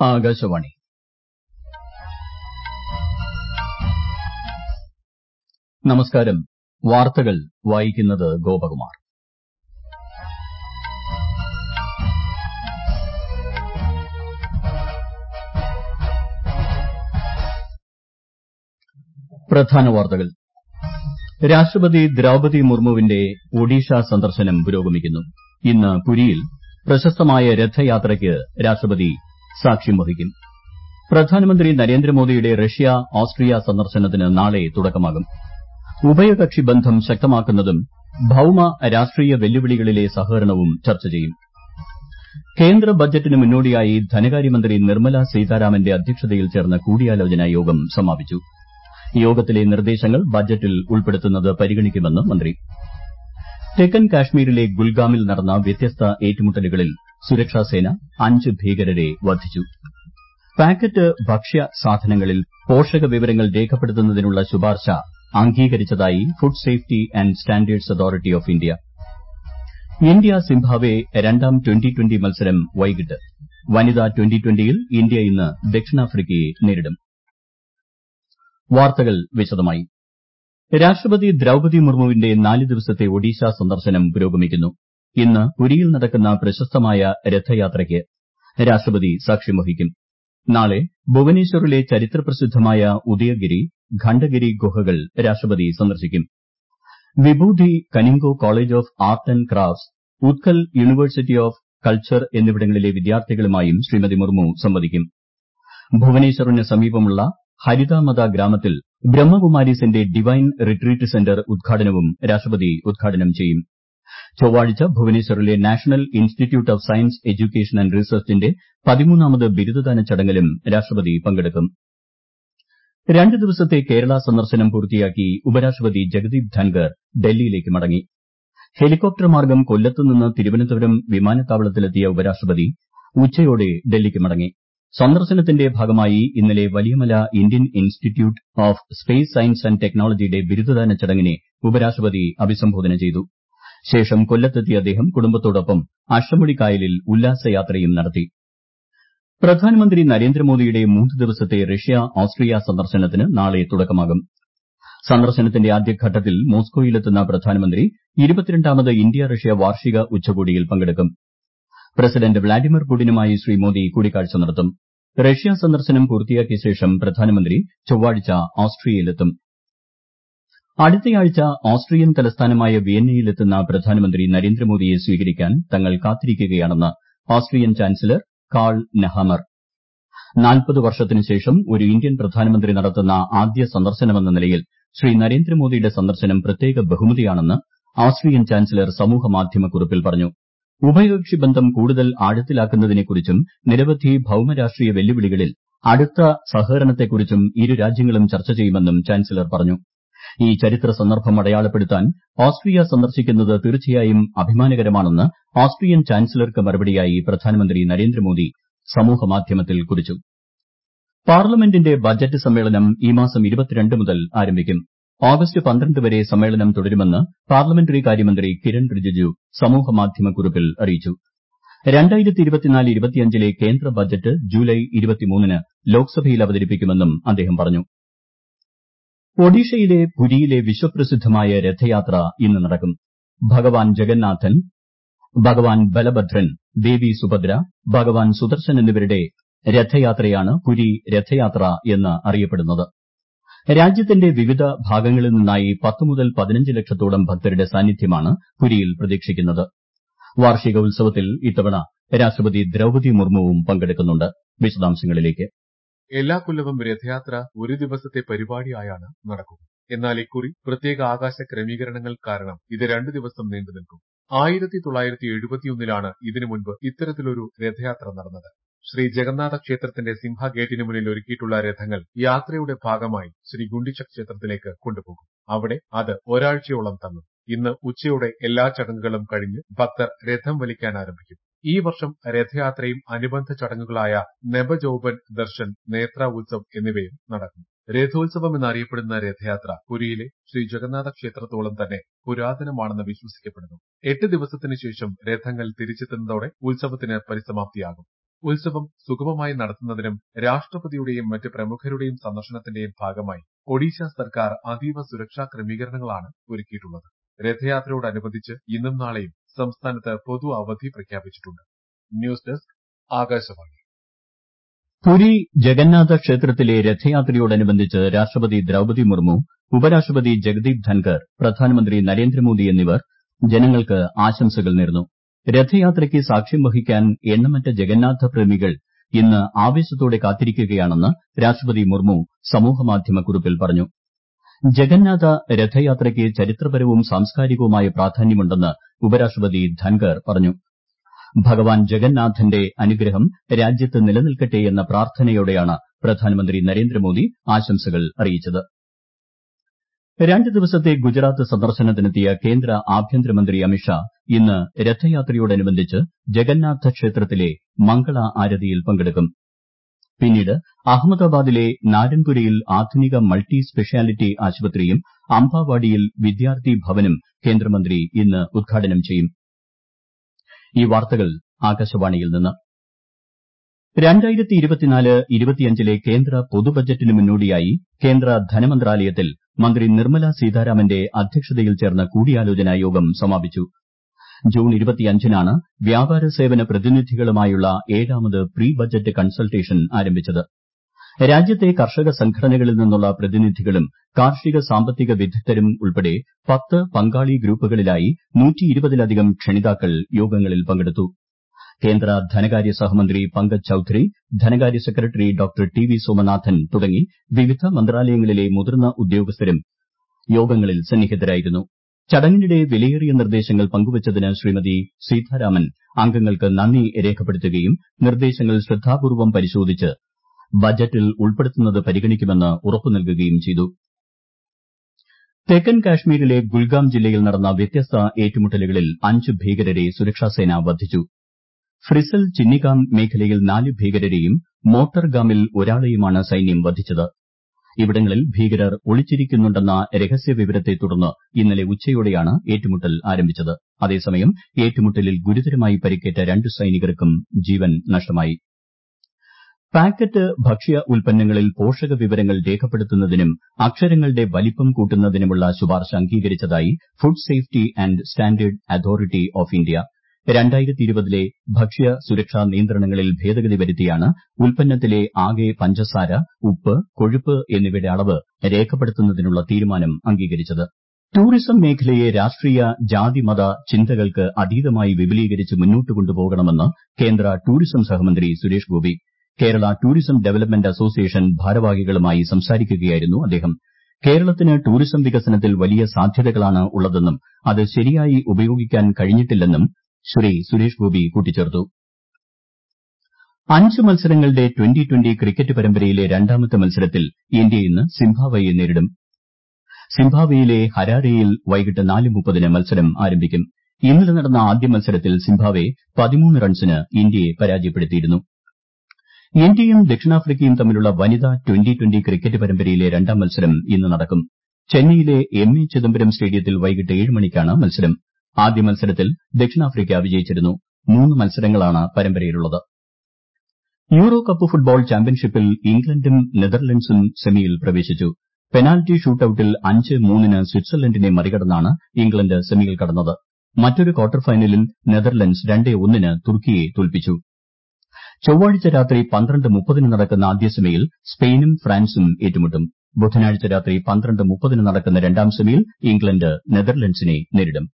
ആകാശവാണി നമസ്കാരം വാർത്തകൾ വായിക്കുന്നത് ഗോപകുമാർ പ്രധാന വാർത്തകൾ രാഷ്ട്രപതി ദ്രൌപതി മുർമുവിന്റെ ഒഡീഷ സന്ദർശനം പുരോഗമിക്കുന്നു ഇന്ന് പുരിയിൽ പ്രശസ്തമായ രഥയാത്രയ്ക്ക് രാഷ്ട്രപതി സാക്ഷ്യം വഹിക്കും പ്രധാനമന്ത്രി നരേന്ദ്രമോദിയുടെ റഷ്യ ഓസ്ട്രിയ സന്ദർശനത്തിന് നാളെ തുടക്കമാകും ഉഭയകക്ഷി ബന്ധം ശക്തമാക്കുന്നതും ഭൌമ രാഷ്ട്രീയ വെല്ലുവിളികളിലെ സഹകരണവും ചർച്ച ചെയ്യും കേന്ദ്ര ബജറ്റിന് മുന്നോടിയായി ധനകാര്യമന്ത്രി നിർമ്മല സീതാരാമന്റെ അധ്യക്ഷതയിൽ ചേർന്ന കൂടിയാലോചനാ യോഗം സമാപിച്ചു യോഗത്തിലെ നിർദ്ദേശങ്ങൾ ബജറ്റിൽ ഉൾപ്പെടുത്തുന്നത് പരിഗണിക്കുമെന്ന് മന്ത്രി തെക്കൻ കാശ്മീരിലെ ഗുൽഗാമിൽ നടന്ന വ്യത്യസ്ത ഏറ്റുമുട്ടലുകളിൽ സുരക്ഷാസേന അഞ്ച് ഭീകരരെ വധിച്ചു പാക്കറ്റ് ഭക്ഷ്യ സാധനങ്ങളിൽ പോഷക വിവരങ്ങൾ രേഖപ്പെടുത്തുന്നതിനുള്ള ശുപാർശ അംഗീകരിച്ചതായി food safety and standards authority of India India Zimbabwe രണ്ടാം ട്വന്റി ട്വന്റി മത്സരം വൈകിട്ട് വനിതാ ട്വന്റി ട്വന്റിയിൽ ഇന്ത്യ ഇന്ന് ദക്ഷിണാഫ്രിക്കയെ നേരിടും വാർത്തകൾ വിശദമായി രാഷ്ട്രപതി ദ്രൌപതി മുർമുവിന്റെ നാല് ദിവസത്തെ ഒഡീഷ സന്ദർശനം പുരോഗമിക്കുന്നു ഇന്ന് പുരിയിൽ നടക്കുന്ന പ്രശസ്തമായ രഥയാത്രയ്ക്ക് രാഷ്ട്രപതി സാക്ഷ്യം വഹിക്കും നാളെ ഭുവനേശ്വറിലെ ചരിത്രപ്രസിദ്ധമായ ഉദയഗിരി ഖണ്ഡഗിരി ഗുഹകൾ രാഷ്ട്രപതി സന്ദർശിക്കും Bibhuti Kanungo college of art and crafts Utkal university of culture എന്നിവിടങ്ങളിലെ വിദ്യാർത്ഥികളുമായും ശ്രീമതി മുർമു സംവദിക്കും ഭുവനേശ്വറിന് സമീപമുള്ള ഹരിതാമത ഗ്രാമത്തിൽ ബ്രഹ്മകുമാരീസിന്റെ ഡിവൈൻ റിട്രീറ്റ് സെന്റർ ഉദ്ഘാടനവും രാഷ്ട്രപതി ഉദ്ഘാടനം ചെയ്യും ചൊവ്വാഴ്ച ഭുവനേശ്വറിലെ national institute of science education and റിസർച്ചിന്റെ പതിമൂന്നാമത് ബിരുദദാന ചടങ്ങിലും രാഷ്ട്രപതി പങ്കെടുക്കും രണ്ട് ദിവസത്തെ കേരള സന്ദർശനം പൂർത്തിയാക്കി ഉപരാഷ്ട്രപതി ജഗദീപ് ധൻകർ ഡൽഹിയിലേക്ക് മടങ്ങി ഹെലികോപ്റ്റർ മാർഗ്ഗം കൊല്ലത്ത് നിന്ന് തിരുവനന്തപുരം വിമാനത്താവളത്തിലെത്തിയ ഉപരാഷ്ട്രപതി ഉച്ചയോടെ ഡൽഹിക്ക് മടങ്ങി സന്ദർശനത്തിന്റെ ഭാഗമായി ഇന്നലെ Valiamala Indian institute of space science and ടെക്നോളജിയുടെ ബിരുദദാന ചടങ്ങിനെ ഉപരാഷ്ട്രപതി അഭിസംബോധന ചെയ്തു ശേഷം കൊല്ലത്തെത്തിയ അദ്ദേഹം കുടുംബത്തോടൊപ്പം അഷ്ടമുടിക്കായലിൽ ഉല്ലാസയാത്രയും നടത്തി പ്രധാനമന്ത്രി നരേന്ദ്രമോദിയുടെ മൂന്ന് ദിവസത്തെ റഷ്യ ഓസ്ട്രിയ സന്ദർശനത്തിന് നാളെ തുടക്കമാകും സന്ദർശനത്തിന്റെ ആദ്യഘട്ടത്തിൽ മോസ്കോയിലെത്തുന്ന പ്രധാനമന്ത്രി ഇരുപത്തിരണ്ടാമത് ഇന്ത്യ റഷ്യ വാർഷിക ഉച്ചകോടിയിൽ പങ്കെടുക്കും പ്രസിഡന്റ് വ്ളാഡിമിർ പുടിനുമായി ശ്രീ മോദി കൂടിക്കാഴ്ച നടത്തും റഷ്യ സന്ദർശനം പൂർത്തിയാക്കിയ ശേഷം പ്രധാനമന്ത്രി ചൊവ്വാഴ്ച ഓസ്ട്രിയയിലെത്തും അടുത്തയാഴ്ച ഓസ്ട്രിയൻ തലസ്ഥാനമായ വിയന്നയിലെത്തുന്ന പ്രധാനമന്ത്രി നരേന്ദ്രമോദിയെ സ്വീകരിക്കാൻ തങ്ങൾ കാത്തിരിക്കുകയാണെന്ന് ഓസ്ട്രിയൻ ചാൻസലർ കാൾ നെഹാമർ നാൽപ്പത് വർഷത്തിനുശേഷം ഒരു ഇന്ത്യൻ പ്രധാനമന്ത്രി നടത്തുന്ന ആദ്യ സന്ദർശനമെന്ന നിലയിൽ ശ്രീ നരേന്ദ്രമോദിയുടെ സന്ദർശനം പ്രത്യേക ബഹുമതിയാണെന്ന് ഓസ്ട്രിയൻ ചാൻസലർ സമൂഹമാധ്യമക്കുറിപ്പിൽ പറഞ്ഞു ഉഭയകക്ഷി ബന്ധം കൂടുതൽ ആഴത്തിലാക്കുന്നതിനെക്കുറിച്ചും നിരവധി ഭൌമരാഷ്ട്രീയ വെല്ലുവിളികളിൽ അടുത്ത സഹകരണത്തെക്കുറിച്ചും ഇരു രാജ്യങ്ങളും ചർച്ച ചെയ്യുമെന്നും ചാൻസലർ പറഞ്ഞു ഈ ചരിത്ര സന്ദർഭം അടയാളപ്പെടുത്താൻ ഓസ്ട്രിയ സന്ദർശിക്കുന്നത് തീർച്ചയായും അഭിമാനകരമാണെന്ന് ഓസ്ട്രിയൻ ചാൻസലർക്ക് മറുപടിയായി പ്രധാനമന്ത്രി നരേന്ദ്രമോദി സമൂഹമാധ്യമത്തിൽ കുറിച്ചു പാർലമെന്റിന്റെ ബജറ്റ് സമ്മേളനം ഈ മാസം മുതൽ ആരംഭിക്കും ഓഗസ്റ്റ് പന്ത്രണ്ട് വരെ സമ്മേളനം തുടരുമെന്ന് പാർലമെന്ററി കാര്യമന്ത്രി കിരൺ റിജിജു സമൂഹമാധ്യമക്കുറിപ്പിൽ അറിയിച്ചു ലെ കേന്ദ്ര ബജറ്റ് ജൂലൈ ന് ലോക്സഭയിൽ അവതരിപ്പിക്കുമെന്നും അദ്ദേഹം പറഞ്ഞു ഒഡീഷയിലെ പുരിയിലെ വിശ്വപ്രസിദ്ധമായ രഥയാത്ര ഇന്ന് നടക്കും ഭഗവാൻ ജഗന്നാഥൻ ഭഗവാൻ ബലഭദ്രൻ ദേവി സുഭദ്ര ഭഗവാൻ സുദർശൻ എന്നിവരുടെ രഥയാത്രയാണ് പുരി രഥയാത്ര എന്ന് അറിയപ്പെടുന്നത് രാജ്യത്തിന്റെ വിവിധ ഭാഗങ്ങളിൽ നിന്നായി പത്ത് മുതൽ പതിനഞ്ച് ലക്ഷത്തോളം ഭക്തരുടെ സാന്നിധ്യമാണ് പുരിയിൽ പ്രതീക്ഷിക്കുന്നത് വാർഷിക ഉത്സവത്തിൽ ഇത്തവണ രാഷ്ട്രപതി ദ്രൌപതി മുർമുവും പങ്കെടുക്കുന്നുണ്ട് വിശദാംശങ്ങളിലേക്ക് എല്ലാ കൊല്ലവും രഥയാത്ര ഒരു ദിവസത്തെ പരിപാടിയായാണ് നടക്കുക എന്നാൽ ഇക്കുറി പ്രത്യേക ആകാശ ക്രമീകരണങ്ങൾ കാരണം ഇത് രണ്ടു ദിവസം നീണ്ടുനിൽക്കും ആയിരത്തി തൊള്ളായിരത്തി എഴുപത്തിയൊന്നിലാണ് ഇതിനു മുൻപ് ഇത്തരത്തിലൊരു രഥയാത്ര നടന്നത് ശ്രീ ജഗന്നാഥ ക്ഷേത്രത്തിന്റെ സിംഹ ഗേറ്റിന് മുന്നിൽ ഒരുക്കിയിട്ടുള്ള രഥങ്ങൾ യാത്രയുടെ ഭാഗമായി ശ്രീ ഗുണ്ടിച്ച ക്ഷേത്രത്തിലേക്ക് കൊണ്ടുപോകും അവിടെ അത് ഒരാഴ്ചയോളം തങ്ങും ഇന്ന് ഉച്ചയോടെ എല്ലാ ചടങ്ങുകളും കഴിഞ്ഞ് ഭക്തർ രഥം വലിക്കാൻ ആരംഭിക്കും ഈ വർഷം രഥയാത്രയും അനുബന്ധ ചടങ്ങുകളായ നബജൌബൻ ദർശൻ നേത്ര ഉത്സവ് എന്നിവയും നടക്കും രഥോത്സവം എന്നറിയപ്പെടുന്ന രഥയാത്ര പുരിയിലെ ശ്രീ ജഗന്നാഥ ക്ഷേത്രത്തോളം തന്നെ പുരാതനമാണെന്ന് വിശ്വസിക്കപ്പെടുന്നു എട്ട് ദിവസത്തിനു ശേഷം രഥങ്ങൾ തിരിച്ചെത്തുന്നതോടെ ഉത്സവത്തിന് പരിസമാപ്തിയാകും ഉത്സവം സുഗമമായി നടത്തുന്നതിനും രാഷ്ട്രപതിയുടെയും മറ്റ് പ്രമുഖരുടെയും സന്ദർശനത്തിന്റെയും ഭാഗമായി ഒഡീഷ സർക്കാർ അതീവ സുരക്ഷാ ക്രമീകരണങ്ങളാണ് ഒരുക്കിയിട്ടുള്ളത് രഥയാത്രയോടനുബന്ധിച്ച് ഇന്നും നാളെയും സംസ്ഥാനത്ത് പൊതു അവധി പ്രഖ്യാപിച്ചിട്ടുണ്ട് ന്യൂസ് ഡെസ്ക് ആകാശവാണി പുരി ജഗന്നാഥ ക്ഷേത്രത്തിലെ രഥയാത്രയോടനുബന്ധിച്ച് രാഷ്ട്രപതി ദ്രൌപതി മുർമു ഉപരാഷ്ട്രപതി ജഗദീപ് ധൻകർ പ്രധാനമന്ത്രി നരേന്ദ്രമോദി എന്നിവർ ജനങ്ങൾക്ക് ആശംസകൾ നേർന്നു രഥയാത്രയ്ക്ക് സാക്ഷ്യം വഹിക്കാൻ എണ്ണമറ്റ ജഗന്നാഥ പ്രേമികൾ ഇന്ന് ആവേശത്തോടെ കാത്തിരിക്കുകയാണെന്ന് രാഷ്ട്രപതി മുർമു സമൂഹമാധ്യമക്കുറിപ്പിൽ പറഞ്ഞു ജഗന്നാഥ രഥയാത്രയ്ക്ക് ചരിത്രപരവും സാംസ്കാരികവുമായ പ്രാധാന്യമുണ്ടെന്ന് ഉപരാഷ്ട്രപതി ധൻകർ പറഞ്ഞു ഭഗവാൻ ജഗന്നാഥന്റെ അനുഗ്രഹം രാജ്യത്ത് നിലനിൽക്കട്ടെ എന്ന പ്രാർത്ഥനയോടെയാണ് പ്രധാനമന്ത്രി നരേന്ദ്രമോദി ആശംസകൾ അറിയിച്ചത് രണ്ട് ദിവസത്തെ ഗുജറാത്ത് സന്ദർശനത്തിനെത്തിയ കേന്ദ്ര ആഭ്യന്തരമന്ത്രി അമിത്ഷാ ഇന്ന് രഥയാത്രയോടനുബന്ധിച്ച് ജഗന്നാഥ ക്ഷേത്രത്തിലെ മംഗള ആരതിയിൽ പങ്കെടുക്കും പിന്നീട് അഹമ്മദാബാദിലെ നാരൻപുരയിൽ ആധുനിക മൾട്ടി സ്പെഷ്യാലിറ്റി ആശുപത്രിയും അംബാവാഡിയിൽ വിദ്യാർത്ഥി ഭവനും കേന്ദ്രമന്ത്രി ഇന്ന് ഉദ്ഘാടനം ചെയ്യും ഈ വാർത്തകൾ ആകാശവാണിയിൽ നിന്ന് ലെ കേന്ദ്ര പൊതുബജറ്റിന് മുന്നോടിയായി കേന്ദ്ര ധനമന്ത്രാലയത്തിൽ മന്ത്രി നിർമ്മല സീതാരാമന്റെ അധ്യക്ഷതയിൽ ചേർന്ന കൂടിയാലോചനാ യോഗം സമാപിച്ചു ജൂൺ നാണ് വ്യാപാര സേവന പ്രതിനിധികളുമായുള്ള ഏഴാമത് പ്രീ ബജറ്റ് കൺസൾട്ടേഷൻ ആരംഭിച്ചത് രാജ്യത്തെ കർഷക സംഘടനകളിൽ നിന്നുള്ള പ്രതിനിധികളും കാർഷിക സാമ്പത്തിക വിദഗ്ധരും ഉൾപ്പെടെ പത്ത് പങ്കാളി ഗ്രൂപ്പുകളിലായി ലധികം ക്ഷണിതാക്കൾ യോഗങ്ങളിൽ പങ്കെടുത്തു കേന്ദ്ര ധനകാര്യ സഹമന്ത്രി പങ്കജ് ചൌധരി ധനകാര്യ secretary doctor T V Somanathan തുടങ്ങി വിവിധ മന്ത്രാലയങ്ങളിലെ മുതിർന്ന ഉദ്യോഗസ്ഥരും യോഗങ്ങളിൽ സന്നിഹിതരായിരുന്നു ചടങ്ങിനിടെ വിലയേറിയ നിർദ്ദേശങ്ങൾ പങ്കുവച്ചതിന് ശ്രീമതി സീതാരാമൻ അംഗങ്ങൾക്ക് നന്ദി രേഖപ്പെടുത്തുകയും നിർദ്ദേശങ്ങൾ ശ്രദ്ധാപൂർവ്വം പരിശോധിച്ച് ബജറ്റിൽ ഉൾപ്പെടുത്തുന്നത് പരിഗണിക്കുമെന്ന് ഉറപ്പു നൽകുകയും ചെയ്തു തെക്കൻ കാശ്മീരിലെ ഗുൽഗാം ജില്ലയിൽ നടന്ന വ്യത്യസ്ത ഏറ്റുമുട്ടലുകളിൽ അഞ്ച് ഭീകരരെ സുരക്ഷാസേന വധിച്ചു ഫ്രിസൽ ചിന്നിഗാം മേഖലയിൽ നാല് ഭീകരരെയും മോട്ടർഗാമിൽ ഒരാളെയുമാണ് സൈന്യം വധിച്ചത് ഇവിടങ്ങളിൽ ഭീകരർ ഒളിച്ചിരിക്കുന്നുണ്ടെന്ന രഹസ്യവിവരത്തെ തുടർന്ന് ഇന്നലെ ഉച്ചയോടെയാണ് ഏറ്റുമുട്ടൽ ആരംഭിച്ചത് അതേസമയം ഏറ്റുമുട്ടലിൽ ഗുരുതരമായി പരിക്കേറ്റ രണ്ട് സൈനികർക്കും ജീവൻ നഷ്ടമായി പാക്കറ്റ് ഭക്ഷ്യ ഉൽപ്പന്നങ്ങളിൽ പോഷക വിവരങ്ങൾ രേഖപ്പെടുത്തുന്നതിനും അക്ഷരങ്ങളുടെ വലിപ്പം കൂട്ടുന്നതിനുമുള്ള ശുപാർശ അംഗീകരിച്ചതായി food safety and standard authority of India ലെ ഭക്ഷ്യ സുരക്ഷാ നിയന്ത്രണങ്ങളിൽ ഭേദഗതി വരുത്തിയാണ് ഉൽപ്പന്നത്തിലെ ആകെ പഞ്ചസാര ഉപ്പ് കൊഴുപ്പ് എന്നിവയുടെ അളവ് രേഖപ്പെടുത്തുന്നതിനുള്ള തീരുമാനം അംഗീകരിച്ചത് ടൂറിസം മേഖലയെ രാഷ്ട്രീയ ജാതി മത ചിന്തകൾക്ക് അതീതമായി വിപുലീകരിച്ച് മുന്നോട്ട് കൊണ്ടുപോകണമെന്ന് കേന്ദ്ര ടൂറിസം സഹമന്ത്രി Suresh Gopi Kerala tourism development association ഭാരവാഹികളുമായി സംസാരിക്കുകയായിരുന്നു അദ്ദേഹം കേരളത്തിന് ടൂറിസം വികസനത്തിൽ വലിയ സാധ്യതകളാണ് ഉള്ളതെന്നും അത് ശരിയായി ഉപയോഗിക്കാൻ കഴിഞ്ഞിട്ടില്ലെന്നും ശ്രീ സുരേഷ് ഗോപി കൂട്ടിച്ചേർത്തു അഞ്ച് മത്സരങ്ങളുടെ ട്വന്റി ട്വന്റി ക്രിക്കറ്റ് പരമ്പരയിലെ രണ്ടാമത്തെ മത്സരത്തിൽ ഇന്ത്യ ഇന്ന് സിംബാബ്വെയെ നേരിടും സിംബാബ്വെയിലെ ഹരാരെയിൽ വൈകിട്ട് നാല് മുപ്പതിന് മത്സരം ആരംഭിക്കും ഇന്നലെ നടന്ന ആദ്യ മത്സരത്തിൽ സിംബാബ്വെ പതിമൂന്ന് റൺസിന് ഇന്ത്യയെ പരാജയപ്പെടുത്തിയിരുന്നു ഇന്ത്യയും ദക്ഷിണാഫ്രിക്കയും തമ്മിലുള്ള വനിതാ ട്വന്റി ട്വന്റി ക്രിക്കറ്റ് പരമ്പരയിലെ രണ്ടാം മത്സരം ഇന്ന് നടക്കും ചെന്നൈയിലെ എം എ ചിദംബരം സ്റ്റേഡിയത്തിൽ വൈകിട്ട് ഏഴ് മണിക്കാണ് മത്സരം ആദ്യ മത്സരത്തിൽ ദക്ഷിണാഫ്രിക്ക വിജയിച്ചിരുന്നു മൂന്ന് മത്സരങ്ങളാണ് പരമ്പരയിലുള്ളത് യൂറോ കപ്പ് ഫുട്ബോൾ ചാമ്പ്യൻഷിപ്പിൽ ഇംഗ്ലണ്ടും നെതർലൻഡ്സും സെമിയിൽ പ്രവേശിച്ചു പെനാൽറ്റി ഷൂട്ടൌട്ടിൽ അഞ്ച് മൂന്നിന് സ്വിറ്റ്സർലൻഡിനെ മറികടന്നാണ് ഇംഗ്ലണ്ട് സെമിയിൽ കടന്നത് മറ്റൊരു ക്വാർട്ടർ ഫൈനലിൽ നെതർലൻഡ്സ് രണ്ടേ ഒന്നിന് തുർക്കിയെ തോൽപ്പിച്ചു ചൊവ്വാഴ്ച രാത്രി പന്ത്രണ്ട് മുപ്പതിന് നടക്കുന്ന ആദ്യ സെമിയിൽ സ്പെയിനും ഫ്രാൻസും ഏറ്റുമുട്ടും ബുധനാഴ്ച രാത്രി പന്ത്രണ്ട് മുപ്പതിന് നടക്കുന്ന രണ്ടാം സെമിയിൽ ഇംഗ്ലണ്ട് നെതർലൻഡ്സിനെ നേരിടും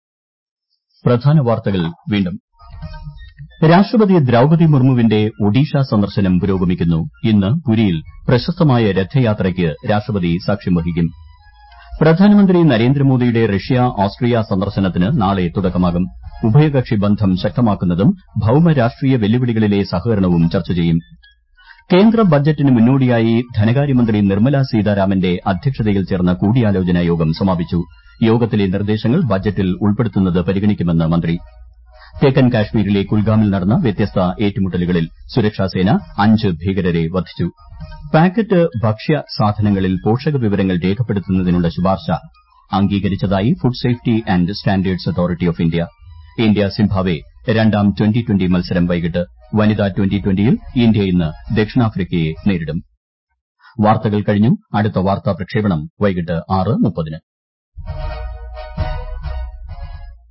പ്രധാന വാർത്തകൾ വീണ്ടും രാഷ്ട്രപതി ദ്രൌപതി മുർമുവിന്റെ ഒഡീഷ സന്ദർശനം പുരോഗമിക്കുന്നു ഇന്ന് പുരിയിൽ പ്രശസ്തമായ രഥയാത്രയ്ക്ക് രാഷ്ട്രപതി സാക്ഷ്യം വഹിക്കും പ്രധാനമന്ത്രി നരേന്ദ്രമോദിയുടെ റഷ്യ ഓസ്ട്രിയ സന്ദർശനത്തിന് നാളെ തുടക്കമാകും ഉഭയകക്ഷി ബന്ധം ശക്തമാക്കുന്നതും ഭൌമ രാഷ്ട്രീയ വെല്ലുവിളികളിലെ സഹകരണവും ചർച്ച ചെയ്യും കേന്ദ്ര ബജറ്റിന് മുന്നോടിയായി ധനകാര്യമന്ത്രി നിർമ്മല സീതാരാമന്റെ അധ്യക്ഷതയിൽ ചേർന്ന കൂടിയാലോചനാ യോഗം സമാപിച്ചു യോഗത്തിലെ നിർദ്ദേശങ്ങൾ ബജറ്റിൽ ഉൾപ്പെടുത്തുന്നത് പരിഗണിക്കുമെന്ന് മന്ത്രി തെക്കൻ കാശ്മീരിലെ കുൽഗാമിൽ നടന്ന വ്യത്യസ്ത ഏറ്റുമുട്ടലുകളിൽ സുരക്ഷാസേന അഞ്ച് ഭീകരരെ വധിച്ചു പാക്കറ്റ് ഭക്ഷ്യ സാധനങ്ങളിൽ പോഷക വിവരങ്ങൾ രേഖപ്പെടുത്തുന്നതിനുള്ള ശുപാർശ അംഗീകരിച്ചതായി food safety and standards authority of India India Zimbabwe രണ്ടാം ട്വന്റി ട്വന്റി മത്സരം വൈകിട്ട് വനിതാ ട്വന്റി ട്വന്റിയിൽ ഇന്ത്യ ഇന്ന് ദക്ഷിണാഫ്രിക്കയെ നേരിടും വാർത്തകൾ കഴിഞ്ഞു അടുത്ത വാർത്താ പ്രക്ഷേപണം വൈകിട്ട് ആറ് മുപ്പതിന്